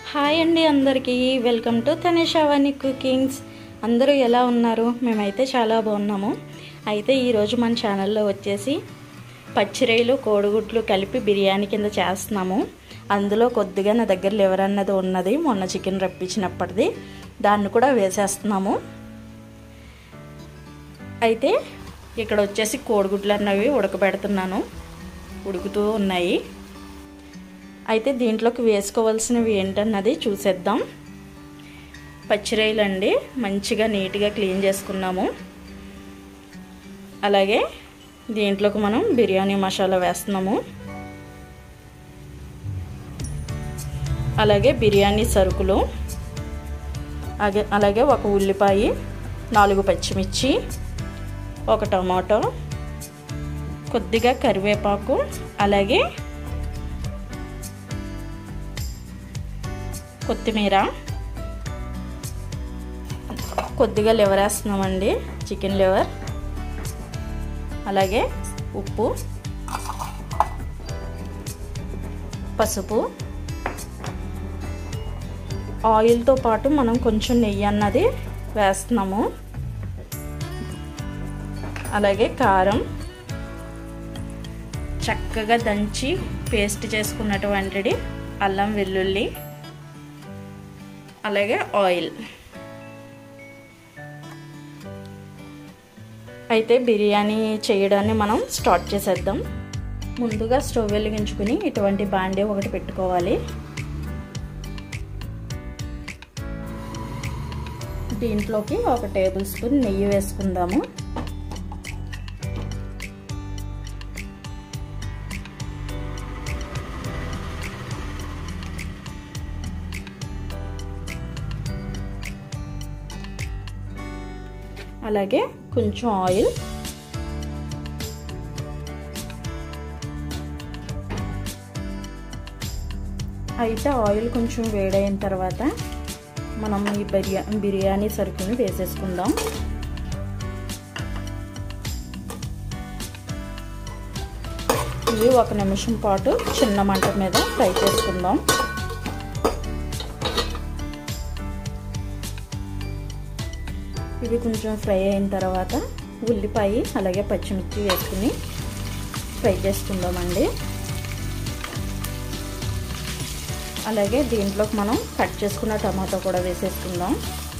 hi అండి అందరికీ welcome to తనేషావాణి cookings అందరూ ఎలా ఉన్నారు మేమైతే చాలా బాగున్నాము అయితే ఈరోజు మన ఛానల్లో వచ్చేసి పచ్చిరొయ్యలు కోడిగుడ్లు కలిపి బిర్యానీ కింద చేస్తున్నాము అందులో కొద్దిగా నా దగ్గర లివర్ అన్నది ఉన్నది మొన్న చికెన్ రప్పించినప్పటిది దాన్ని కూడా వేసేస్తున్నాము అయితే ఇక్కడ వచ్చేసి కోడిగుడ్లు అన్నవి ఉడకబెడుతున్నాను ఉడుకుతూ ఉన్నాయి అయితే దీంట్లోకి వేసుకోవాల్సినవి ఏంటన్నది చూసేద్దాం పచ్చిరొయ్యలు అండి మంచిగా నీట్గా క్లీన్ చేసుకున్నాము అలాగే దీంట్లోకి మనం బిర్యానీ మసాలా వేస్తున్నాము అలాగే బిర్యానీ సరుకులు అలాగే ఒక ఉల్లిపాయ నాలుగు పచ్చిమిర్చి ఒక టమాటో కొద్దిగా కరివేపాకు అలాగే కొత్తిమీర కొద్దిగా లివర్ వేస్తున్నామండి చికెన్ లివర్ అలాగే ఉప్పు పసుపు ఆయిల్తో పాటు మనం కొంచెం నెయ్యి అన్నది వేస్తున్నాము అలాగే కారం చక్కగా దంచి పేస్ట్ చేసుకున్నటువంటిది అల్లం వెల్లుల్లి అలాగే ఆయిల్ అయితే బిర్యానీ చేయడాన్ని మనం స్టార్ట్ చేసేద్దాం ముందుగా స్టవ్ వెలిగించుకుని ఇటువంటి బాండీ ఒకటి పెట్టుకోవాలి దీంట్లోకి ఒక టేబుల్ స్పూన్ నెయ్యి వేసుకుందాము అలాగే కొంచెం ఆయిల్ అయితే ఆయిల్ కొంచెం వేడైన తర్వాత మనం ఈ బిర్యా బిర్యానీ సరుకుని వేసేసుకుందాం ఇవి ఒక నిమిషం పాటు చిన్న మంట మీద ఫ్రై చేసుకుందాం ఇవి కొంచెం ఫ్రై అయిన తర్వాత ఉల్లిపాయ అలాగే పచ్చిమిర్చి వేసుకుని ఫ్రై చేసుకుందామండి అలాగే దీంట్లోకి మనం కట్ చేసుకున్న టమాటో కూడా వేసేసుకుందాం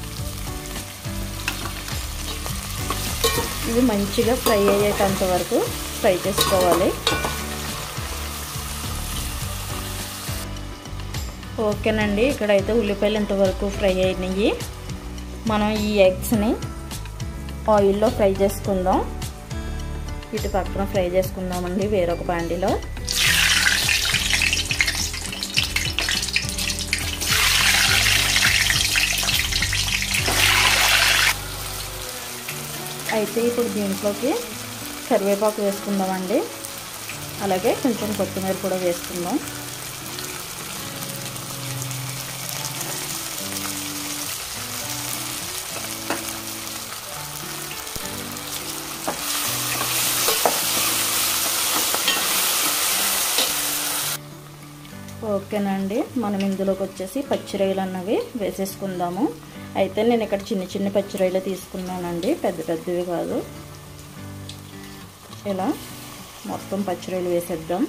ఇవి మంచిగా ఫ్రై అయ్యేటంత వరకు ఫ్రై చేసుకోవాలి ఓకేనండి ఇక్కడైతే ఉల్లిపాయలు ఇంతవరకు ఫ్రై అయినాయి మనం ఈ ఎగ్స్ని ఆయిల్లో ఫ్రై చేసుకుందాం ఇటు పక్కన ఫ్రై చేసుకుందామండి వేరొక బాండిలో అయితే ఇప్పుడు దీంట్లోకి కరివేపాకు వేసుకుందామండి అలాగే కొంచెం కొత్తిమీర కూడా వేసుకుందాం ఓకేనండి మనం ఇందులోకి వచ్చేసి పచ్చిరొయ్యలు అన్నవి వేసేసుకుందాము అయితే నేను ఇక్కడ చిన్న చిన్న పచ్చిరొయ్యలు తీసుకున్నానండి పెద్ద పెద్దవి కాదు ఇలా మొత్తం పచ్చిరొయ్యలు వేసేద్దాం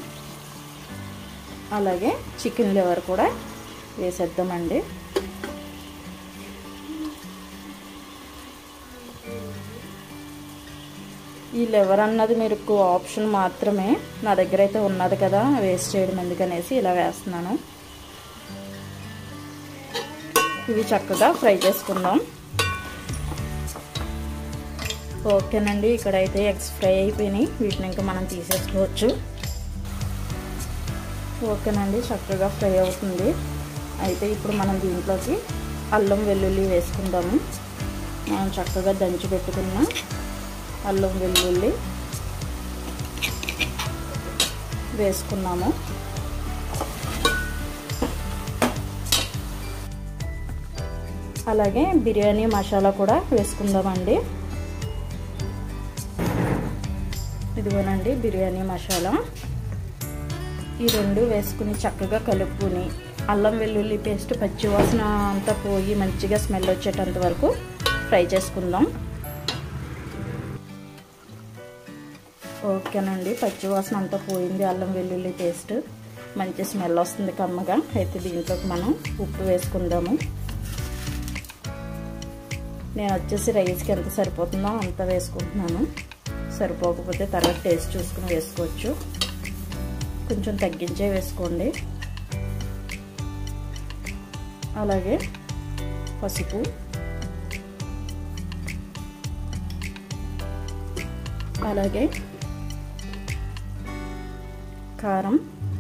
అలాగే చికెన్ లివర్ కూడా వేసేద్దామండి ఈ లివర్ అన్నది మీకు ఆప్షన్ మాత్రమే నా దగ్గర అయితే ఉన్నది కదా వేస్ట్ చేయడం ఎందుకనేసి ఇలా వేస్తున్నాను ఇవి చక్కగా ఫ్రై చేసుకుందాం ఓకేనండి ఇక్కడైతే ఎగ్స్ ఫ్రై అయిపోయినాయి వీటిని ఇంకా మనం తీసేసుకోవచ్చు ఓకేనండి చక్కగా ఫ్రై అవుతుంది అయితే ఇప్పుడు మనం దీంట్లోకి అల్లం వెల్లుల్లి వేసుకుందాము మనం చక్కగా దంచి పెట్టుకున్న అల్లం వెల్లుల్లి వేసుకున్నాము అలాగే బిర్యానీ మసాలా కూడా వేసుకుందామండి ఇదిగోనండి బిర్యానీ మసాలా ఈ రెండు వేసుకుని చక్కగా కలుపుకుని అల్లం వెల్లుల్లి పేస్ట్ పచ్చి వాసన అంతా పోయి మంచిగా స్మెల్ వచ్చేటంత వరకు ఫ్రై చేసుకుందాం ఓకేనండి పచ్చి వాసన అంతా పోయింది అల్లం వెల్లుల్లి పేస్ట్ మంచి స్మెల్ వస్తుంది కమ్మగా అయితే దీంట్లోకి మనం ఉప్పు వేసుకుందాము నేను వచ్చేసి రైస్కి ఎంత సరిపోతుందో అంత వేసుకుంటున్నాను సరిపోకపోతే తర్వాత టేస్ట్ చూసుకుని వేసుకోవచ్చు కొంచెం తగ్గించే వేసుకోండి అలాగే పసుపు అలాగే కారం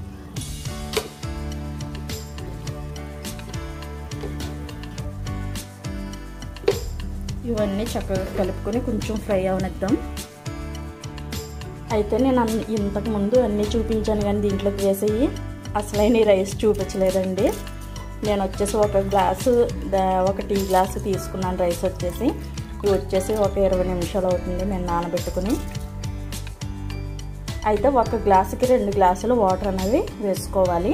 ఇవన్నీ చక్కగా కలుపుకొని కొంచెం ఫ్రై అవనిద్దాం అయితే నేను ఇంతకు ముందు అన్నీ చూపించాను కానీ దీంట్లోకి వేసేవి అసలైన రైస్ చూపించలేదండి నేను వచ్చేసి ఒక గ్లాసు ఒక టీ గ్లాసు తీసుకున్నాను రైస్ వచ్చేసి ఇవి వచ్చేసి ఒక ఇరవై నిమిషాలు అవుతుంది నేను నానబెట్టుకుని అయితే ఒక గ్లాసుకి రెండు గ్లాసులు వాటర్ అనేవి వేసుకోవాలి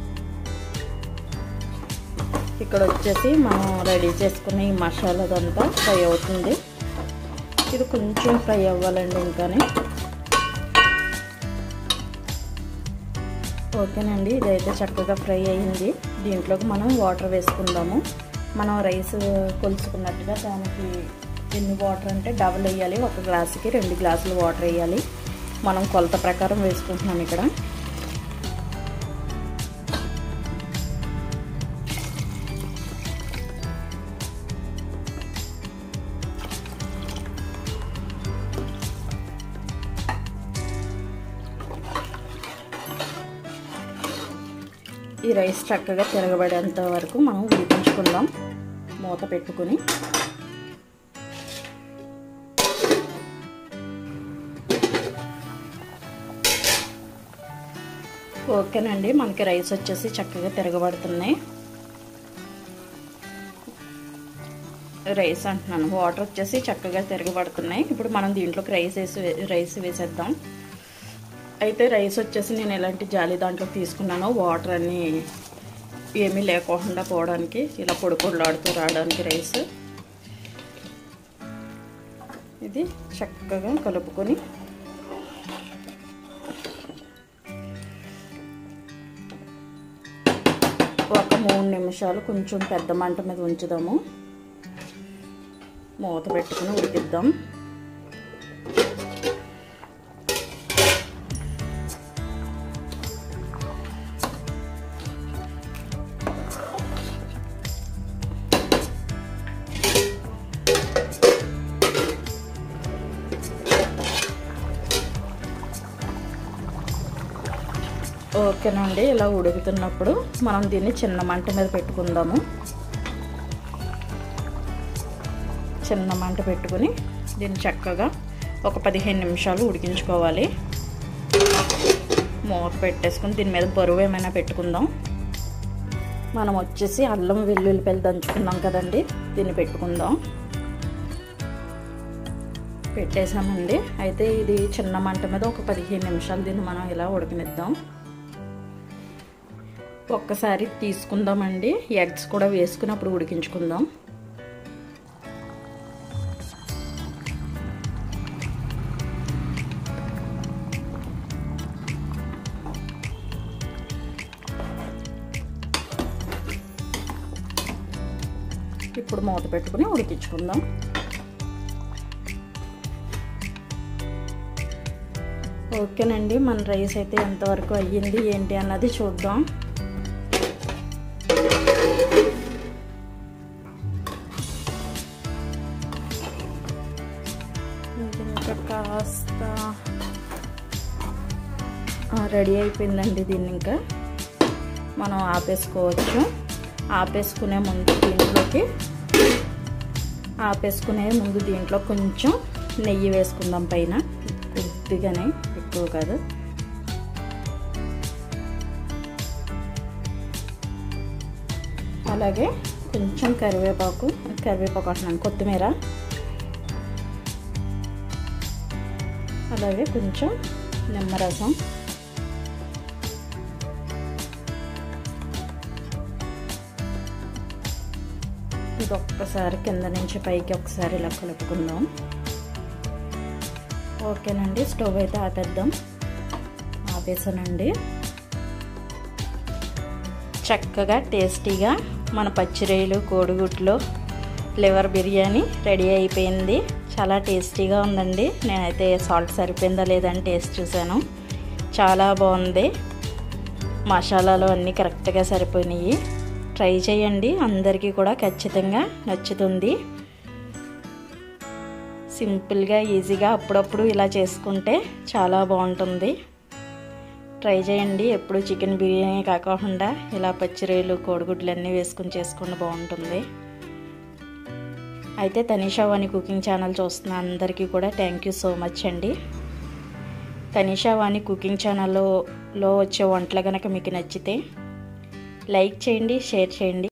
ఇక్కడ వచ్చేసి మనం రెడీ చేసుకున్న ఈ మసాలాదంతా ఫ్రై అవుతుంది ఇది కొంచెం ఫ్రై అవ్వాలండి ఇంకానే ఓకేనండి ఇదైతే చక్కగా ఫ్రై అయింది దీంట్లోకి మనం వాటర్ వేసుకుందాము మనం రైస్ కొలుచుకున్నట్టుగా దానికి ఎన్ని వాటర్ అంటే డబల్ వేయాలి ఒక గ్లాసుకి రెండు గ్లాసులు వాటర్ వేయాలి మనం కొలత ప్రకారం వేసుకుంటున్నాం ఇక్కడ ఈ రైస్ చక్కగా తిరగబడేంత వరకు మనం ఉడికించుకుందాం మూత పెట్టుకుని ఓకేనండి మనకి రైస్ వచ్చేసి చక్కగా తిరగబడుతున్నాయి రైస్ అంటున్నాను వాటర్ వచ్చేసి చక్కగా తిరగబడుతున్నాయి ఇప్పుడు మనం దీంట్లోకి రైస్ వేసి రైస్ వేసేద్దాం అయితే రైస్ వచ్చేసి నేను ఎలాంటి జాలి దాంట్లో తీసుకున్నానో వాటర్ అన్నీ ఏమీ లేకుండా పోవడానికి ఇలా పొడి పొడిలాడుతూ రావడానికి రైస్ ఇది చక్కగా కలుపుకొని ఒక మూడు నిమిషాలు కొంచెం పెద్ద మంట మీద ఉంచుదాము మూత పెట్టుకుని ఉడికిద్దాం ఓకేనండి ఇలా ఉడుకుతున్నప్పుడు మనం దీన్ని చిన్న మంట మీద పెట్టుకుందాము చిన్న మంట పెట్టుకుని దీన్ని చక్కగా ఒక పదిహేను నిమిషాలు ఉడికించుకోవాలి మూత పెట్టేసుకుని దీని మీద బరువు ఏమైనా పెట్టుకుందాం మనం వచ్చేసి అల్లం వెల్లుల్లిపాయలు దంచుకున్నాం కదండి దీన్ని పెట్టుకుందాం పెట్టేసామండి అయితే ఇది చిన్న మంట మీద ఒక పదిహేను నిమిషాలు దీన్ని మనం ఇలా ఉడకనిద్దాం ఒక్కసారి తీసుకుందామండి ఎగ్స్ కూడా వేసుకుని అప్పుడు ఉడికించుకుందాం ఇప్పుడు మూత పెట్టుకుని ఉడికించుకుందాం ఓకేనండి మన రైస్ అయితే ఎంతవరకు అయ్యింది ఏంటి అన్నది చూద్దాం ఇంకా కాస్త రెడీ అయిపోయిందండి దీన్ని ఇంకా మనం ఆపేసుకోవచ్చు ఆపేసుకునే ముందు దీంట్లోకి ఆపేసుకునే ముందు దీంట్లో కొంచెం నెయ్యి వేసుకుందాం పైన కొద్దిగానే ఎక్కువ కాదు అలాగే కొంచెం కరివేపాకు కరివేపాకు అంటున్నాను కొత్తిమీర అలాగే కొంచెం నిమ్మరసం ఇది ఒక్కసారి కింద నుంచి పైకి ఒకసారి ఇలా కలుపుకుందాం ఓకేనండి స్టవ్ అయితే ఆపేద్దాం ఆపేసానండి చక్కగా టేస్టీగా మన పచ్చిరొయ్యలు కోడిగుడ్లు లివర్ బిర్యానీ రెడీ అయిపోయింది చాలా టేస్టీగా ఉందండి నేనైతే సాల్ట్ సరిపోయిందా లేదని టేస్ట్ చూశాను చాలా బాగుంది మసాలాలు అన్నీ కరెక్ట్గా సరిపోయినాయి ట్రై చేయండి అందరికీ కూడా ఖచ్చితంగా నచ్చుతుంది సింపుల్గా ఈజీగా అప్పుడప్పుడు ఇలా చేసుకుంటే చాలా బాగుంటుంది ట్రై చేయండి ఎప్పుడు చికెన్ బిర్యానీ కాకుండా ఇలా పచ్చిరొయ్యలు కోడిగుడ్లు అన్నీ వేసుకుని చేసుకుంటే బాగుంటుంది అయితే తనీషా వాణి కుకింగ్ ఛానల్ చూస్తున్న అందరికీ కూడా థ్యాంక్ యూ సో మచ్ అండి తనీషా వాణి కుకింగ్ ఛానల్లో లో వచ్చే వంటలు కనుక మీకు నచ్చితే లైక్ చేయండి షేర్ చేయండి